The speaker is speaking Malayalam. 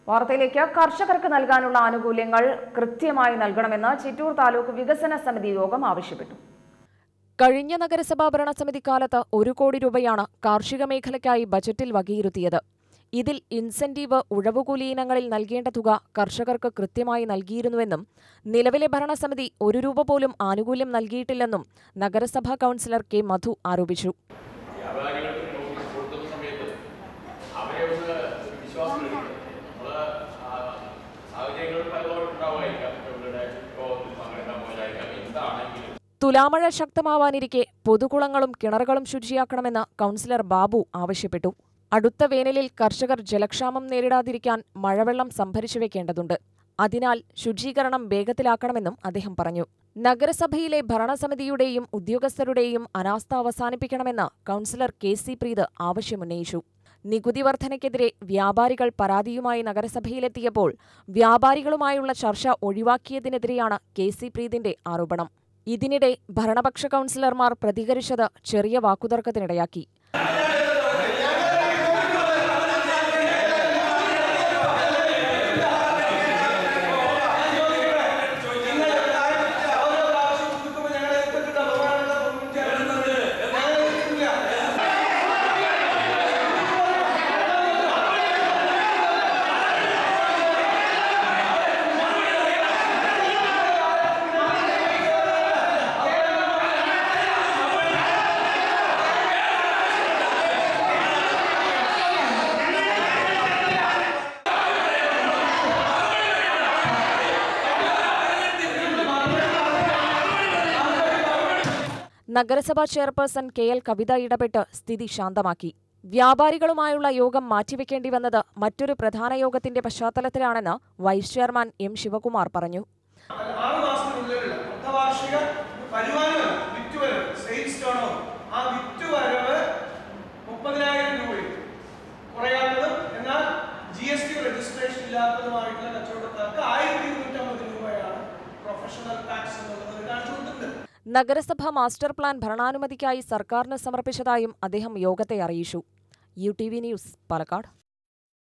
വാർത്തയിലേക്ക് കർഷകർക്ക് നൽകാനുള്ള ആനുകൂല്യങ്ങൾ കൃത്യമായി നൽകണമെന്ന് ചിറ്റൂർ താലൂക്ക് വികസന സമിതി യോഗം ആവശ്യപ്പെട്ടു കഴിഞ്ഞ നഗരസഭാ ഭരണസമിതി കാലത്ത് ഒരു കോടി രൂപയാണ് കാർഷിക മേഖലയ്ക്കായി ബജറ്റിൽ വകയിരുത്തിയത് ഇതിൽ ഇൻസെന്റീവ് ഉഴവുകൂലി ഇനങ്ങളിൽ നൽകേണ്ട തുക കർഷകർക്ക് കൃത്യമായി നൽകിയിരുന്നുവെന്നും നിലവിലെ ഭരണസമിതി ഒരു രൂപ പോലും ആനുകൂല്യം നൽകിയിട്ടില്ലെന്നും നഗരസഭാ കൗൺസിലർ കെ മധു ആരോപിച്ചു വ്യാപാരികൾക്ക് നോട്ടീസ് കൊടുക്കുന്ന സമയത്ത് അവരെ ഒന്ന് വിശ്വാസം എടുക്കണം നമ്മൾ സാഹചര്യങ്ങൾ പലതോടെ ഉണ്ടാവുമായിരിക്കാം ഇവരുടെ യോഗത്തിൽ പങ്കെടുക്കാൻ പോയതായിരിക്കാം എന്താണെങ്കിലും തുലാമഴ ശക്തമാവാനിരിക്കെ പൊതുകുളങ്ങളും കിണറുകളും ശുചിയാക്കണമെന്ന് കൗൺസിലർ ബാബു ആവശ്യപ്പെട്ടു അടുത്ത വേനലിൽ കർഷകർ ജലക്ഷാമം നേരിടാതിരിക്കാൻ മഴവെള്ളം സംഭരിച്ചു വെക്കേണ്ടതുണ്ട് അതിനാൽ ശുചീകരണം വേഗത്തിലാക്കണമെന്നും അദ്ദേഹം പറഞ്ഞു നഗരസഭയിലെ ഭരണസമിതിയുടെയും ഉദ്യോഗസ്ഥരുടെയും അനാസ്ഥ അവസാനിപ്പിക്കണമെന്ന് കൗൺസിലർ കെ സി പ്രീത് ആവശ്യമുന്നയിച്ചു നികുതി വർധനയ്ക്കെതിരെ വ്യാപാരികൾ പരാതിയുമായി നഗരസഭയിലെത്തിയപ്പോൾ വ്യാപാരികളുമായുള്ള ചർച്ച ഒഴിവാക്കിയതിനെതിരെയാണ് കെ സി പ്രീതിന്റെ ആരോപണം ഇതിനിടെ ഭരണപക്ഷ കൗൺസിലർമാർ പ്രതികരിച്ചത് ചെറിയ വാക്കുതർക്കത്തിനിടയാക്കി നഗരസഭാ ചെയർപേഴ്സൺ കെ എൽ കവിത ഇടപെട്ട് സ്ഥിതി ശാന്തമാക്കി വ്യാപാരികളുമായുള്ള യോഗം മാറ്റിവെക്കേണ്ടി വന്നത് മറ്റൊരു പ്രധാന യോഗത്തിന്റെ പശ്ചാത്തലത്തിലാണെന്ന് വൈസ് ചെയർമാൻ എം ശിവകുമാർ പറഞ്ഞു ആറ് മാസത്തിനുള്ളിലുള്ള അർദ്ധവാർഷിക വരുമാനമല്ല വിറ്റുവരവ് സെയിൽസ് ടേൺ ഓവർ ആ വിറ്റുവരവ് മുപ്പതിനായിരം രൂപയും കുറയാത്തതും എന്നാൽ ജി എസ് ടി രജിസ്ട്രേഷൻ ഇല്ലാത്തതുമായിട്ടുള്ള കച്ചവടക്കാർക്ക് ആയിരത്തി ഇരുന്നൂറ്റമ്പത് രൂപയാണ് പ്രൊഫഷണൽ ടാക്സ് എന്നുള്ളത് ഒരു കാണിച്ചു കൊടുത്തിട്ടുണ്ട് നഗരസഭ മാസ്റ്റർ പ്ലാൻ ഭരണാനുമതിക്കായി സർക്കാരിന് സമർപ്പിച്ചതായും അദ്ദേഹം യോഗത്തെ അറിയിച്ചു U T V news Palakkad